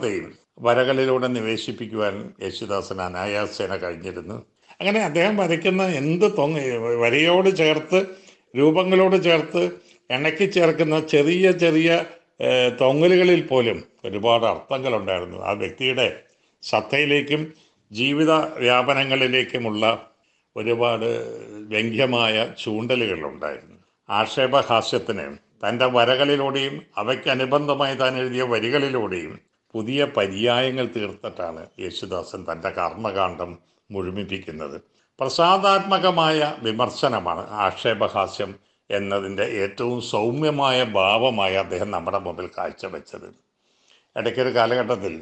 അർത്ഥത്തെയും വരകളിലൂടെ നിവേശിപ്പിക്കുവാൻ യേശുദാസന് അനായാസേന കഴിഞ്ഞിരുന്നു അങ്ങനെ അദ്ദേഹം വരയ്ക്കുന്ന എന്ത് തൊങ്ങ വരയോട് ചേർത്ത് രൂപങ്ങളോട് ചേർത്ത് ഇണക്കി ചേർക്കുന്ന ചെറിയ ചെറിയ ഏഹ്, തൊങ്ങലുകളിൽ പോലും ഒരുപാട് അർത്ഥങ്ങളുണ്ടായിരുന്നു ആ വ്യക്തിയുടെ സത്തയിലേക്കും ജീവിത വ്യാപനങ്ങളിലേക്കുമുള്ള ഒരുപാട് വ്യംഗ്യമായ ചൂണ്ടലുകളുണ്ടായിരുന്നു ആക്ഷേപഹാസ്യത്തിന് തൻ്റെ വരകളിലൂടെയും അവയ്ക്ക് അനുബന്ധമായി താൻ എഴുതിയ വരികളിലൂടെയും പുതിയ പര്യായങ്ങൾ തീർത്തിട്ടാണ് യേശുദാസൻ തൻ്റെ കർമ്മകാന്ഡം മുഴുമിപ്പിക്കുന്നത് പ്രസാദാത്മകമായ വിമർശനമാണ് ആക്ഷേപഹാസ്യം എന്നതിൻ്റെ ഏറ്റവും സൗമ്യമായ ഭാവമായി അദ്ദേഹം നമ്മുടെ മുമ്പിൽ കാഴ്ചവെച്ചത് ഇടയ്ക്കൊരു കാലഘട്ടത്തിൽ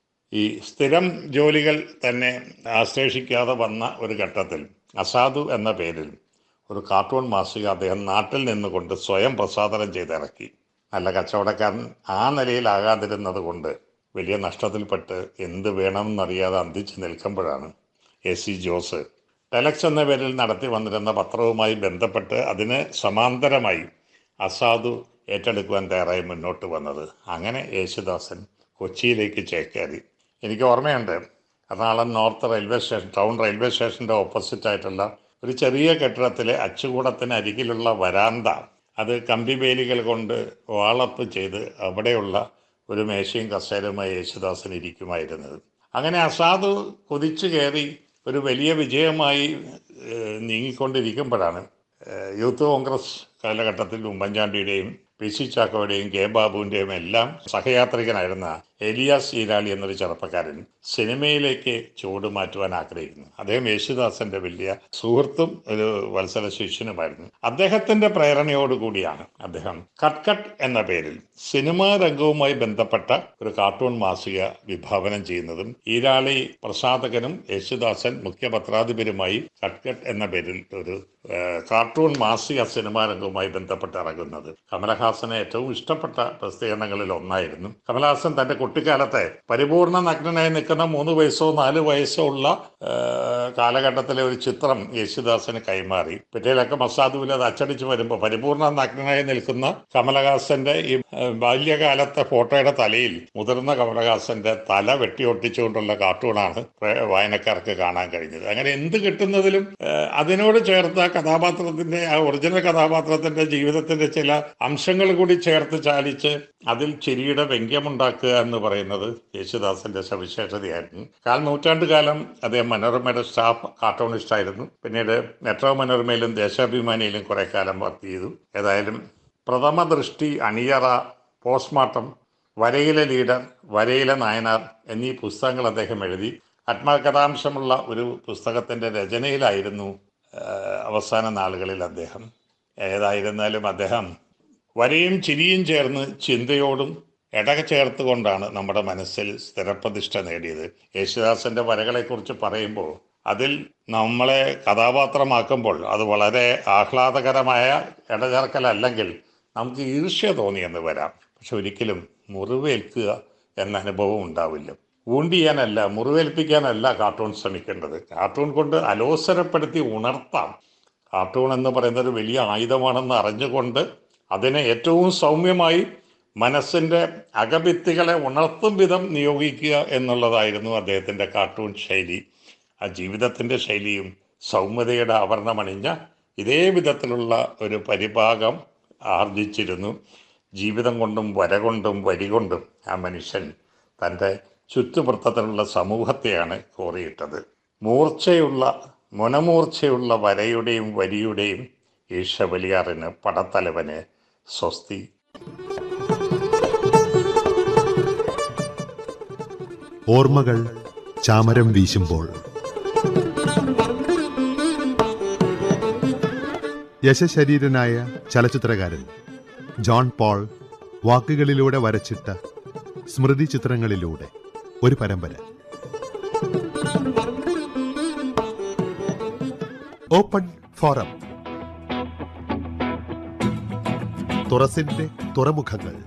ഈ സ്ഥിരം ജോലികൾ തന്നെ ആശ്ലേഷിക്കാതെ വന്ന ഒരു ഘട്ടത്തിൽ അസാധു എന്ന പേരിൽ ഒരു കാർട്ടൂൺ മാസിക അദ്ദേഹം നാട്ടിൽ നിന്നുകൊണ്ട് സ്വയം പ്രസാദനം ചെയ്തിറക്കി നല്ല കച്ചവടക്കാരൻ ആ നിലയിലാകാതിരുന്നത് കൊണ്ട് വലിയ നഷ്ടത്തിൽപ്പെട്ട് എന്ത് വേണമെന്നറിയാതെ അന്തിച്ച് നിൽക്കുമ്പോഴാണ് എ സി ജോസ് ടെലക്സ് എന്ന പേരിൽ നടത്തി വന്നിരുന്ന പത്രവുമായി ബന്ധപ്പെട്ട് അതിന് സമാന്തരമായി അസാധു ഏറ്റെടുക്കുവാൻ തയ്യാറായി മുന്നോട്ട് വന്നത് അങ്ങനെ യേശുദാസൻ കൊച്ചിയിലേക്ക് ചേക്കേറി എനിക്ക് ഓർമ്മയുണ്ട് Ernakulam north railway station town railway സ്റ്റേഷൻ്റെ ഓപ്പോസിറ്റ് ആയിട്ടുള്ള ഒരു ചെറിയ കെട്ടിടത്തിലെ അച്ചുകൂടത്തിന് അരികിലുള്ള വരാന്ത അത് കമ്പി വേലികൾ കൊണ്ട് വാളപ്പ് ചെയ്ത് അവിടെയുള്ള ഒരു മേശയും കസേരയുമായി യേശുദാസൻ ഇരിക്കുമായിരുന്നത് അങ്ങനെ അസാധു കുതിച്ചു കയറി ഒരു വലിയ വിജയമായി ഏഹ്, നീങ്ങിക്കൊണ്ടിരിക്കുമ്പോഴാണ് ഏഹ്, യൂത്ത് കോൺഗ്രസ് കാലഘട്ടത്തിൽ ഉമ്മൻചാണ്ടിയുടെയും പി സി ചാക്കോയുടെയും കെ ബാബുവിൻ്റെയും എല്ലാം സഹയാത്രികനായിരുന്ന എലിയാസ് ഈരാളി എന്നൊരു ചെറുപ്പക്കാരൻ സിനിമയിലേക്ക് ചുവട് മാറ്റുവാൻ ആഗ്രഹിക്കുന്നു അദ്ദേഹം യേശുദാസന്റെ വലിയ സുഹൃത്തും ഒരു വത്സല ശിഷ്യനുമായിരുന്നു അദ്ദേഹത്തിന്റെ പ്രേരണയോടുകൂടിയാണ് അദ്ദേഹം കട്ട് കട്ട് എന്ന പേരിൽ സിനിമാ രംഗവുമായി ബന്ധപ്പെട്ട ഒരു കാർട്ടൂൺ മാസിക വിഭാവനം ചെയ്യുന്നതും ഈരാളി പ്രസാധകനും യേശുദാസൻ മുഖ്യ പത്രാധിപരുമായി കട്ട് കട്ട് എന്ന പേരിൽ ഒരു ഏഹ്, കാർട്ടൂൺ മാസിക സിനിമാ രംഗവുമായി ബന്ധപ്പെട്ട് ഇറങ്ങുന്നത് കമലഹാസന് ഏറ്റവും ഇഷ്ടപ്പെട്ട പ്രസിദ്ധീകരണങ്ങളിൽ ഒന്നായിരുന്നു കമലഹാസൻ തന്റെ കുട്ടിക്കാലത്തെ പരിപൂർണ നഗ്നനായി നിൽക്കുന്ന മൂന്ന് വയസ്സോ നാല് വയസ്സോ ഉള്ള ഏഹ്, കാലഘട്ടത്തിലെ ഒരു ചിത്രം യേശുദാസന് കൈമാറി പിറ്റേലൊക്കെ മസാദുവിൽ അത് അച്ചടിച്ച് വരുമ്പോൾ പരിപൂർണ നഗ്നനായി നിൽക്കുന്ന കമലഹാസന്റെ ഈ ഏഹ്, ബാല്യകാലത്തെ ഫോട്ടോയുടെ തലയിൽ മുതിർന്ന കമലഹാസന്റെ തല വെട്ടിയൊട്ടിച്ചുകൊണ്ടുള്ള കാർട്ടൂണാണ് പ്രേ- വായനക്കാർക്ക് കാണാൻ കഴിഞ്ഞത് അങ്ങനെ എന്ത് കിട്ടുന്നതിലും ഏഹ്, അതിനോട് ചേർത്ത ആ കഥാപാത്രത്തിന്റെ ആ ഒറിജിനൽ കഥാപാത്രത്തിന്റെ ജീവിതത്തിന്റെ ചില അംശങ്ങൾ കൂടി ചേർത്ത് ചാലിച്ച് അതിൽ ചിരിയുടെ വ്യംഗ്യമുണ്ടാക്കുക എന്ന് പറയുന്നത് യേശുദാസന്റെ സവിശേഷതയായിരുന്നു കാൽ നൂറ്റാണ്ട് കാലം അദ്ദേഹം മനോരമയുടെ സ്റ്റാഫ് കാർട്ടൂണിസ്റ്റ് ആയിരുന്നു പിന്നീട് മെട്രോ മനോരമയിലും ദേശാഭിമാനിയിലും കുറെ കാലം വർക്ക് ചെയ്തു ഏതായാലും പ്രഥമ ദൃഷ്ടി അണിയറ പോസ്റ്റ്മോർട്ടം വരയിലെ ലീഡർ വരയിലെ നായനാർ എന്നീ പുസ്തകങ്ങൾ അദ്ദേഹം എഴുതി ആത്മകഥാംശമുള്ള ഒരു പുസ്തകത്തിൻ്റെ രചനയിലായിരുന്നു ആ, അവസാന നാളുകളിൽ അദ്ദേഹം ഏതായിരുന്നാലും അദ്ദേഹം വരയും ചിരിയും ചേർന്ന് ചിന്തയോടും ഇടക ചേർത്തുകൊണ്ടാണ് നമ്മുടെ മനസ്സിൽ സ്ഥിരപ്രതിഷ്ഠ നേടിയത് യേശുദാസന്റെ വരകളെക്കുറിച്ച് പറയുമ്പോൾ അതിൽ നമ്മളെ കഥാപാത്രമാക്കുമ്പോൾ അത് വളരെ ആഹ്ലാദകരമായ ഇടചേർക്കലല്ലെങ്കിൽ നമുക്ക് ഈർഷ്യ തോന്നിയെന്ന് വരാം പക്ഷെ ഒരിക്കലും മുറിവേൽക്കുക എന്ന അനുഭവം ഉണ്ടാവില്ല ഊണ്ടിയാനല്ല മുറിവേൽപ്പിക്കാനല്ല കാർട്ടൂൺ ശ്രമിക്കേണ്ടത് കാർട്ടൂൺ കൊണ്ട് അലോസരപ്പെടുത്തി ഉണർത്താം കാർട്ടൂൺ എന്ന് പറയുന്നത് ഒരു വലിയ ആയുധമാണെന്ന് അറിഞ്ഞുകൊണ്ട് അതിനെ ഏറ്റവും സൗമ്യമായി മനസ്സിൻ്റെ അകഭിത്തികളെ ഉണർത്തും വിധം നിയോഗിക്കുക എന്നുള്ളതായിരുന്നു അദ്ദേഹത്തിൻ്റെ കാർട്ടൂൺ ശൈലി ആ ജീവിതത്തിൻ്റെ ശൈലിയും സൗമ്യതയുടെ ആവരണമണിഞ്ഞ ഇതേ വിധത്തിലുള്ള ഒരു പരിഭാഗം ആർജിച്ചിരുന്നു ജീവിതം കൊണ്ടും വര കൊണ്ടും വരി കൊണ്ടും ആ മനുഷ്യൻ തൻ്റെ ചുറ്റുവൃത്തത്തിലുള്ള സമൂഹത്തെയാണ് കോറിയിട്ടത് മൂർച്ചയുള്ള മുനമൂർച്ചയുള്ള വരയുടെയും വരിയുടെയും ഈശവലിയാറിന് പടത്തലവന് സ്വസ്തി ഓർമ്മകൾ ചാമരം വീശുമ്പോൾ യശശരീരനായ ചലച്ചിത്രകാരൻ ജോൺ പോൾ വാക്കുകളിലൂടെ വരച്ചിട്ട സ്മൃതി ചിത്രങ്ങളിലൂടെ ഒരു പരമ്പര ഓപ്പൺ ഫോറം തുറസിന്റെ തുറമുഖങ്ങൾ